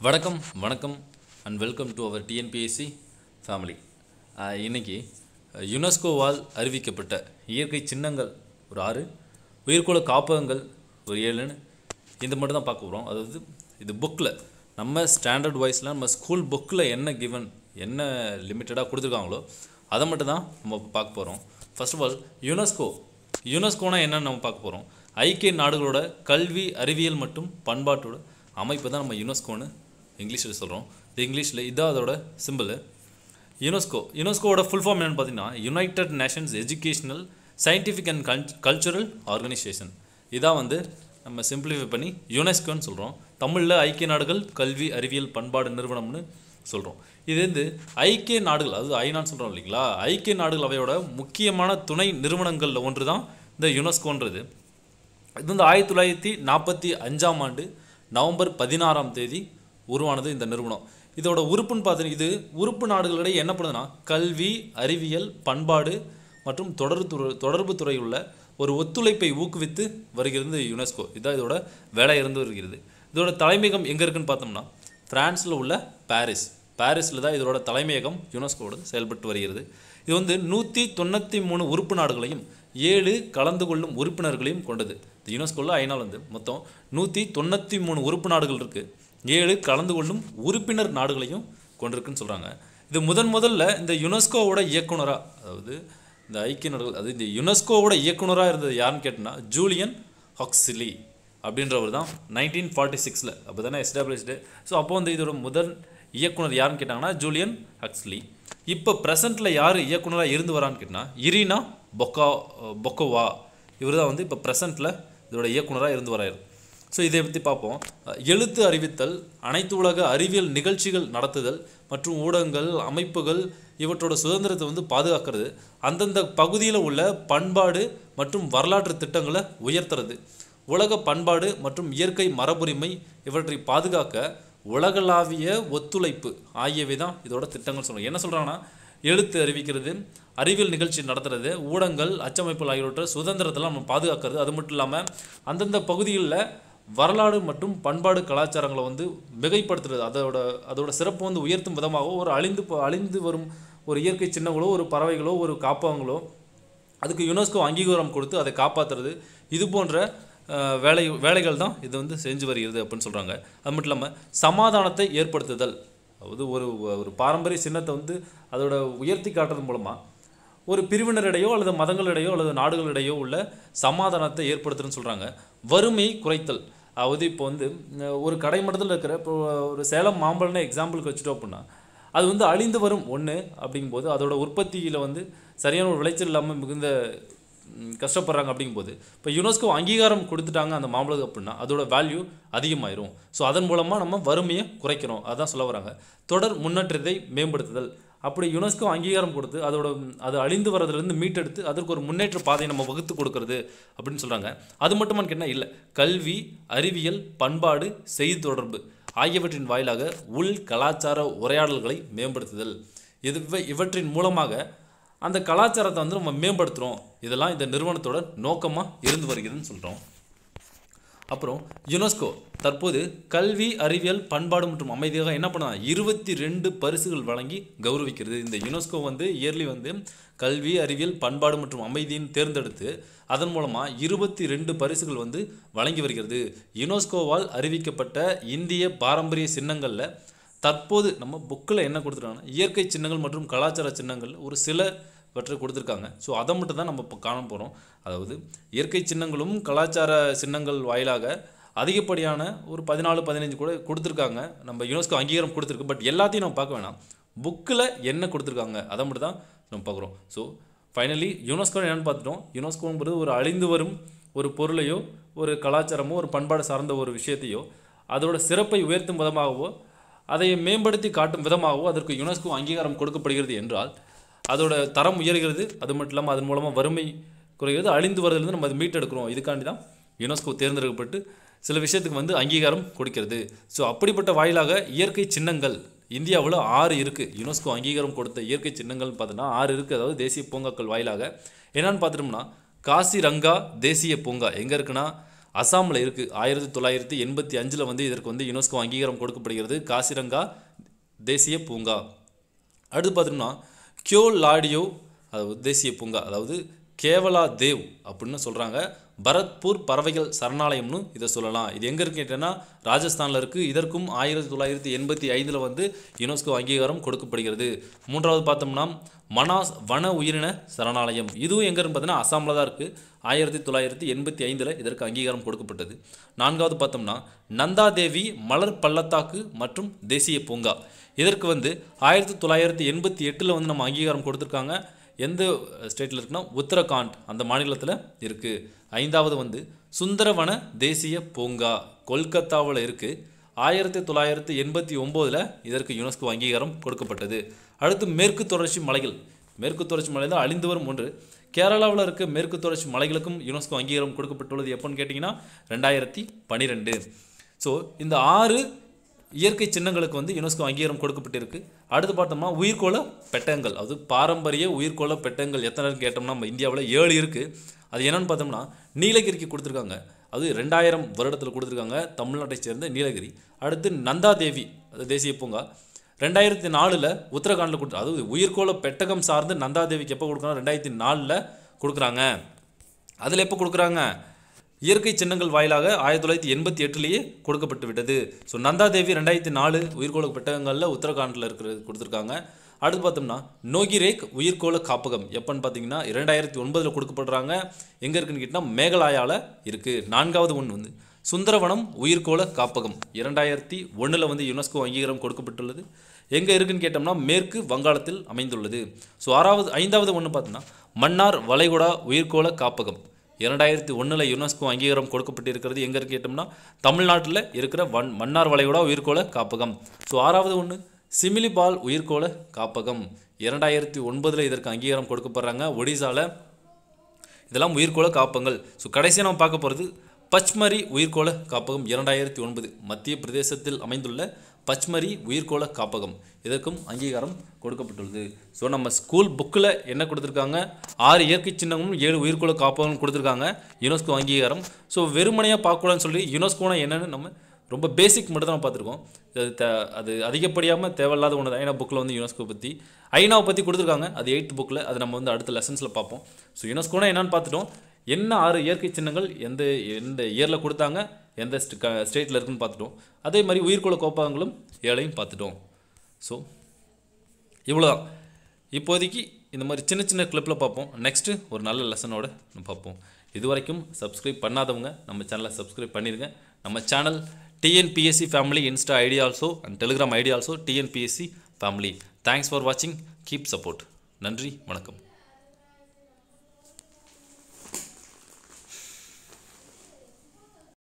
வணக்கம் வணக்கம் and welcome to our TNPSC family இன்னைக்கு அஹ், யுனெஸ்கோவால் அறிவிக்கப்பட்ட இயற்கை சின்னங்கள் ஒரு ஆறு உயிர்கோள காப்பகங்கள் ஒரு ஏழுன்னு இந்த மட்டும் தான் பார்க்க போகிறோம் அதாவது இது புக்கில் நம்ம ஸ்டாண்டர்ட் வைஸில் நம்ம ஸ்கூல் புக்கில் என்ன கிவன் என்ன லிமிட்டடாக கொடுத்துருக்காங்களோ அதை மட்டும் தான் நம்ம பார்க்க போகிறோம் ஃபர்ஸ்ட் ஆஃப் ஆல் யுனெஸ்கோ யுனெஸ்கோனா என்னன்னு நம்ம பார்க்க போகிறோம் ஐக்கிய நாடுகளோட கல்வி அறிவியல் மற்றும் பண்பாட்டோட அமைப்பு தான் நம்ம யுனெஸ்கோன்னு இங்கிலீஷில் சொல்கிறோம் இது இங்கிலீஷில் இதான் அதோட சிம்பிள் யுனெஸ்கோ யுனெஸ்கோவோட ஃபுல் ஃபார்ம் என்னன்னு பார்த்தீங்கன்னா United Nations Educational Scientific and கல் கல்ச்சுரல் ஆர்கனைசேஷன் இதான் வந்து நம்ம சிம்பிளிஃபை பண்ணி யுனெஸ்கோன்னு சொல்கிறோம் தமிழில் ஐக்கிய நாடுகள் கல்வி அறிவியல் பண்பாடு நிறுவனம்னு சொல்கிறோம் இது வந்து ஐக்கிய நாடுகள் அதாவது ஐநான்னு சொல்கிறோம் இல்லைங்களா ஐக்கிய நாடுகள் அவையோட முக்கியமான துணை நிறுவனங்களில் ஒன்று தான் இந்த யுனெஸ்கோன்றது இது வந்து ஆயிரத்தி தொள்ளாயிரத்தி நாற்பத்தி அஞ்சாம் ஆண்டு நவம்பர் பதினாறாம் தேதி உருவானது இந்த நிறுவனம் இதோட உறுப்புன்னு பார்த்தீங்கன்னா இது உறுப்பு நாடுகளிடையே என்ன பண்ணுதுன்னா கல்வி அறிவியல் பண்பாடு மற்றும் தொடர்பு துறை தொடர்பு துறை உள்ள ஒரு ஒத்துழைப்பை ஊக்குவித்து வருகிறது இந்த யுனெஸ்கோ இதான் இதோட வேலை இருந்து வருகிறது இதோட தலைமையகம் எங்கே இருக்குன்னு பார்த்தோம்னா பிரான்ஸில் உள்ள பாரிஸ் பாரிஸில் தான் இதோட தலைமையகம் யுனெஸ்கோவோட செயல்பட்டு வருகிறது இது வந்து நூற்றி தொண்ணூற்றி மூணு உறுப்பு நாடுகளையும் ஏழு கலந்து கொள்ளும் உறுப்பினர்களையும் கொண்டது இந்த யுனெஸ்கோவில் ஐநாள் வந்து மொத்தம் நூற்றி தொண்ணூற்றி மூணு உறுப்பு நாடுகள் இருக்குது ஏழு கலந்து கொள்ளும் உறுப்பினர் நாடுகளையும் கொண்டிருக்குன்னு சொல்கிறாங்க இது முதன் முதல்ல இந்த யுனெஸ்கோவோட இயக்குனராக அதாவது இந்த ஐக்கிய நாடுகள் அது இந்த யுனெஸ்கோவோட இயக்குனராக இருந்தது யாருன்னு கேட்டோம்னா ஜூலியன் ஹக்ஸ்லி அப்படின்றவர் தான் நைன்டீன் ஃபார்ட்டி சிக்ஸில் அப்போ தானே எஸ்டாப்ளிஷ்டு ஸோ அப்போ வந்து இதோட முதல் இயக்குனர் யாருன்னு கேட்டாங்கன்னா ஜூலியன் ஹக்ஸ்லி இப்போ ப்ரெசண்ட்டில் யார் இயக்குனராக இருந்து வரான்னு கேட்டால் இரினா பொக்கா பொக்கோவா இவர் தான் வந்து இப்போ ப்ரெசண்ட்டில் இதோட இயக்குனராக இருந்து வராரு ஸோ இதை பற்றி பார்ப்போம் அஹ், எழுத்து அறிவித்தல் அனைத்து உலக அறிவியல் நிகழ்ச்சிகள் நடத்துதல் மற்றும் ஊடகங்கள் அமைப்புகள் இவற்றோட சுதந்திரத்தை வந்து பாதுகாக்கிறது அந்தந்த பகுதியில் உள்ள பண்பாடு மற்றும் வரலாற்று திட்டங்களை உயர்த்துறது உலக பண்பாடு மற்றும் இயற்கை மரபுரிமை இவற்றை பாதுகாக்க உலகளாவிய ஒத்துழைப்பு ஆகியவை தான் இதோட திட்டங்கள் சொல்கிறாங்க என்ன சொல்கிறாங்கன்னா எழுத்து அறிவிக்கிறது அறிவியல் நிகழ்ச்சி நடத்துறது ஊடகங்கள் அச்சமைப்புகள் ஆகியவற்றை சுதந்திரத்தெல்லாம் நம்ம பாதுகாக்கிறது அது மட்டும் இல்லாமல் அந்தந்த பகுதிகளில் வரலாறு மற்றும் பண்பாடு கலாச்சாரங்களை வந்து மிகைப்படுத்துறது அதோட அதோட சிறப்பு வந்து உயர்த்தும் விதமாகவோ ஒரு அழிந்து போ- அழிந்து வரும் ஒரு இயற்கை சின்னங்களோ ஒரு பறவைகளோ ஒரு காப்பகங்களோ அதுக்கு யுனெஸ்கோ அங்கீகாரம் கொடுத்து அதை காப்பாற்றுறது இது போன்ற அஹ், வேலை வேலைகள் தான் இது வந்து செஞ்சு வருகிறது அப்படின்னு சொல்கிறாங்க அது மட்டும் இல்லாமல் சமாதானத்தை ஏற்படுத்துதல் அதாவது ஒரு ஒரு பாரம்பரிய சின்னத்தை வந்து அதோட உயர்த்தி காட்டுறது மூலமாக ஒரு பிரிவினரிடையோ அல்லது மதங்களிடையோ அல்லது நாடுகளிடையோ உள்ள சமாதானத்தை ஏற்படுத்துறதுன்னு சொல்கிறாங்க வறுமை குறைத்தல் அதாவது இப்போ வந்து அஹ், ஒரு கடை மட்டத்தில் இருக்கிற இப்போ ஒரு சேலம் மாம்பழம்னு எக்ஸாம்பிளுக்கு வச்சுட்டோம் அப்படின்னா அது வந்து அழிந்து வரும் ஒன்று அப்படிங்கும்போது அதோட உற்பத்தியில் வந்து சரியான ஒரு விளைச்சல் இல்லாமல் மிகுந்த ம், கஷ்டப்படுறாங்க அப்படிங்கும்போது இப்போ யுனெஸ்கோ அங்கீகாரம் கொடுத்துட்டாங்க அந்த மாம்பழம் அப்படின்னா அதோட வேல்யூ அதிகமாயிரும் ஸோ அதன் மூலமாக நம்ம வறுமையை குறைக்கிறோம் அதான் சொல்ல வராங்க தொடர் முன்னேற்றத்தை மேம்படுத்துதல் அப்படி யுனெஸ்கோ அங்கீகாரம் கொடுத்து அதோட ம், அது அழிந்து வரதுலேருந்து மீட்டெடுத்து அதற்கு ஒரு முன்னேற்ற பாதையை நம்ம வகுத்து கொடுக்கறது அப்படின்னு சொல்கிறாங்க அது மட்டுமான்னு கேட்டால் இல்லை கல்வி அறிவியல் பண்பாடு செய்தி தொடர்பு ஆகியவற்றின் வாயிலாக உள் கலாச்சார உரையாடல்களை மேம்படுத்துதல் இது இவற்றின் மூலமாக அந்த கலாச்சாரத்தை வந்து நம்ம மேம்படுத்துகிறோம் இதெல்லாம் இந்த நிறுவனத்தோட நோக்கமாக இருந்து வருகிறதுன்னு சொல்கிறோம் அப்புறம் யுனெஸ்கோ தற்போது கல்வி அறிவியல் பண்பாடு மற்றும் அமைதியாக என்ன பண்ணா இருபத்தி ரெண்டு பரிசுகள் வழங்கி கௌரவிக்கிறது இந்த யுனெஸ்கோ வந்து இயர்லி வந்து கல்வி அறிவியல் பண்பாடு மற்றும் அமைதியின் தேர்ந்தெடுத்து அதன் மூலமாக இருபத்தி ரெண்டு பரிசுகள் வந்து வழங்கி வருகிறது யுனெஸ்கோவால் அறிவிக்கப்பட்ட இந்திய பாரம்பரிய சின்னங்களில் தற்போது நம்ம புக்கில் என்ன கொடுத்துருக்காங்கன்னா இயற்கை சின்னங்கள் மற்றும் கலாச்சார சின்னங்கள் ஒரு சில இவற்றை கொடுத்துருக்காங்க ஸோ அதை மட்டும் தான் நம்ம இப்போ காண போகிறோம் அதாவது இயற்கை சின்னங்களும் கலாச்சார சின்னங்கள் வாயிலாக அதிகப்படியான ஒரு பதினாலு பதினஞ்சு கூட கொடுத்துருக்காங்க நம்ம யுனெஸ்கோ அங்கீகாரம் கொடுத்துருக்கு பட் எல்லாத்தையும் நம்ம பார்க்க வேணாம் புக்கில் என்ன கொடுத்துருக்காங்க அதை மட்டும் தான் நம்ம பார்க்குறோம் ஸோ ஃபைனலி யுனெஸ்கோ என்னன்னு பார்த்துட்டோம் யுனெஸ்கோங்கிறது ஒரு அழிந்து வரும் ஒரு பொருளையோ ஒரு கலாச்சாரமோ ஒரு பண்பாடு சார்ந்த ஒரு விஷயத்தையோ அதோட சிறப்பை உயர்த்தும் விதமாகவோ அதை மேம்படுத்தி காட்டும் விதமாகவோ அதற்கு யுனெஸ்கோ அங்கீகாரம் கொடுக்கப்படுகிறது என்றால் அதோட தரம் உயர்கிறது அது மட்டும் இல்லாமல் அதன் மூலமாக வறுமை குறைகிறது அழிந்து வருதுலேருந்து நம்ம அதை மீட்டெடுக்கிறோம் இதுக்காண்டி தான் யுனெஸ்கோ தேர்ந்தெடுக்கப்பட்டு சில விஷயத்துக்கு வந்து அங்கீகாரம் கொடுக்கிறது ஸோ அப்படிப்பட்ட வாயிலாக இயற்கை சின்னங்கள் இந்தியாவில் ஆறு இருக்குது யுனெஸ்கோ அங்கீகாரம் கொடுத்த இயற்கை சின்னங்கள்னு பார்த்தோன்னா ஆறு இருக்குது அதாவது தேசிய பூங்காக்கள் வாயிலாக என்னன்னு பார்த்துட்டோம்னா காசிரங்கா தேசிய பூங்கா எங்கே இருக்குன்னா அசாமில் இருக்குது ஆயிரத்தி தொள்ளாயிரத்தி எண்பத்தி அஞ்சில் வந்து இதற்கு வந்து யுனெஸ்கோ அங்கீகாரம் கொடுக்கப்படுகிறது காசிரங்கா தேசிய பூங்கா அடுத்து பார்த்தோம்னா கியோ லாடியோ அதாவது தேசிய பூங்கா அதாவது கேவலா தேவ் அப்படின்னு சொல்கிறாங்க பரத்பூர் பறவைகள் சரணாலயம்னு இதை சொல்லலாம் இது எங்கே இருக்கு கேட்டேன்னா ராஜஸ்தானில் இருக்குது இதற்கும் ஆயிரத்தி தொள்ளாயிரத்தி எண்பத்தி ஐந்தில் வந்து யுனெஸ்கோ அங்கீகாரம் கொடுக்கப்படுகிறது மூன்றாவது பார்த்தோம்னா மனாஸ் வன உயிரின சரணாலயம் இதுவும் எங்கே இருக்கு பார்த்தீங்கன்னா அசாமில் தான் இருக்குது ஆயிரத்தி தொள்ளாயிரத்தி எண்பத்தி ஐந்தில் இதற்கு அங்கீகாரம் கொடுக்கப்பட்டது நான்காவது பார்த்தோம்னா நந்தாதேவி மலர் பள்ளத்தாக்கு மற்றும் தேசிய பூங்கா இதற்கு வந்து ஆயிரத்தி தொள்ளாயிரத்தி எண்பத்தி எட்டில் வந்து நம்ம அங்கீகாரம் கொடுத்துருக்காங்க எந்த ஸ்டேட்டில் இருக்குன்னா உத்தரகாண்ட் அந்த மாநிலத்தில் இருக்குது ஐந்தாவது வந்து சுந்தரவன தேசிய பூங்கா கொல்கத்தாவில் இருக்குது ஆயிரத்தி தொள்ளாயிரத்தி எண்பத்தி ஒம்போதில் இதற்கு யுனெஸ்கோ அங்கீகாரம் கொடுக்கப்பட்டது அடுத்து மேற்கு தொடர்ச்சி மலைகள் மேற்கு தொடர்ச்சி மலை தான் அழிந்து வரும் ஒன்று கேரளாவில் இருக்க மேற்கு தொடர்ச்சி மலைகளுக்கும் யுனெஸ்கோ அங்கீகாரம் கொடுக்கப்பட்டுள்ளது எப்போன்னு கேட்டிங்கன்னா ரெண்டாயிரத்தி பன்னிரெண்டு ஸோ இந்த ஆறு இயற்கை சின்னங்களுக்கு வந்து யுனெஸ்கோ அங்கீகாரம் கொடுக்கப்பட்டிருக்கு அடுத்து பார்த்தோம்னா உயிர்கோள பெட்டகங்கள் அது பாரம்பரிய உயிர்கோள பெட்டகங்கள் எத்தனை இருக்குன்னு கேட்டோம்னா நம்ம இந்தியாவில் ஏழு இருக்குது அது என்னன்னு பார்த்தோம்னா நீலகிரிக்கு கொடுத்துருக்காங்க அது ரெண்டாயிரம் வருடத்தில் கொடுத்துருக்காங்க தமிழ்நாட்டை சேர்ந்த நீலகிரி அடுத்து நந்தாதேவி அது தேசிய பூங்கா ரெண்டாயிரத்தி நாலில் உத்தரகாண்டில் கொடுத்து அதாவது உயிர்கோள பெட்டகம் சார்ந்து நந்தாதேவிக்கு எப்போ கொடுக்குறாங்க ரெண்டாயிரத்தி நாலில் கொடுக்குறாங்க அதில் எப்போ கொடுக்குறாங்க இயற்கை சின்னங்கள் வாயிலாக ஆயிரத்தி தொள்ளாயிரத்தி எண்பத்தி எட்டுலேயே கொடுக்கப்பட்டு விட்டது ஸோ நந்தாதேவி ரெண்டாயிரத்தி நாலு உயிர்கோள பெட்டகங்களில் உத்தரகாண்டில் இருக்கிறது கொடுத்துருக்காங்க அடுத்து பார்த்தோம்னா நோகிரேக் உயிர்கோள காப்பகம் எப்போன்னு பார்த்தீங்கன்னா இரண்டாயிரத்தி ஒன்பதில் கொடுக்கப்படுறாங்க எங்கே இருக்குன்னு கேட்டால் மேகாலயாவில் இருக்குது நான்காவது ஒன்று வந்து சுந்தரவனம் உயிர்கோள காப்பகம் இரண்டாயிரத்தி ஒன்றில் வந்து யுனெஸ்கோ அங்கீகாரம் கொடுக்கப்பட்டுள்ளது எங்கே இருக்குன்னு கேட்டோம்னா மேற்கு வங்காளத்தில் அமைந்துள்ளது ஸோ ஆறாவது ஐந்தாவது ஒன்று பார்த்தோம்னா மன்னார் வளைகுடா உயிர்கோள காப்பகம் இரண்டாயிரத்தி ஒன்றில் யுனெஸ்கோ அங்கீகாரம் கொடுக்கப்பட்டிருக்கிறது எங்கே இருக்கு கேட்டோம்னா தமிழ்நாட்டில் இருக்கிற வன் மன்னார் வளைகுடா உயிர்கோள காப்பகம் ஸோ ஆறாவது ஒன்று சிமிலிபால் உயிர்கோள காப்பகம் இரண்டாயிரத்தி ஒன்பதில் இதற்கு அங்கீகாரம் கொடுக்கப்படுறாங்க ஒடிசாவில் இதெல்லாம் உயிர்கோள காப்பங்கள் ஸோ கடைசியாக நம்ம பார்க்க போகிறது பச்மரி உயிர்கோள காப்பகம் இரண்டாயிரத்தி ஒன்பது மத்திய பிரதேசத்தில் அமைந்துள்ள பச்மரி உயிர்கோள காப்பகம் இதற்கும் அங்கீகாரம் கொடுக்கப்பட்டுள்ளது ஸோ நம்ம ஸ்கூல் புக்கில் என்ன கொடுத்துருக்காங்க ஆறு இயற்கை சின்னங்களும் ஏழு உயிர்கோள காப்பகங்களும் கொடுத்துருக்காங்க யுனெஸ்கோ அங்கீகாரம் ஸோ வெறுமனையாக பார்க்கக்கூடாதுன்னு சொல்லி யுனெஸ்கோனா என்னன்னு நம்ம ரொம்ப பேசிக் மட்டும் தான் பார்த்துருக்கோம் அது த அது அதிகப்படியாமல் தேவையில்லாத ஒன்று தான் ஏன்னா புக்கில் வந்து யுனெஸ்கோ பற்றி ஐநாவை பற்றி கொடுத்துருக்காங்க அது எயித் புக்கில் அது நம்ம வந்து அடுத்த லெசன்ஸில் பார்ப்போம் ஸோ யுனெஸ்கோனா என்னன்னு பார்த்துட்டோம் என்ன ஆறு இயற்கை சின்னங்கள் எந்த எந்த இயரில் கொடுத்தாங்க எந்த ஸ்டேட்டில் இருக்குன்னு பார்த்துட்டோம் அதே மாதிரி உயிர்கோள கோப்பகங்களும் ஏழையும் பார்த்துட்டோம் ஸோ இவ்வளோதான் இப்போதைக்கு இந்த மாதிரி சின்ன சின்ன கிளிப்பில் பார்ப்போம் நெக்ஸ்ட்டு ஒரு நல்ல லெசனோட நம்ம பார்ப்போம் இது வரைக்கும் சப்ஸ்கிரைப் பண்ணாதவங்க நம்ம சேனலை சப்ஸ்கிரைப் பண்ணிடுங்க நம்ம channel TNPSC family Insta ID also and Telegram ID also TNPSC family thanks for வாட்சிங் கீப் சப்போர்ட் நன்றி வணக்கம்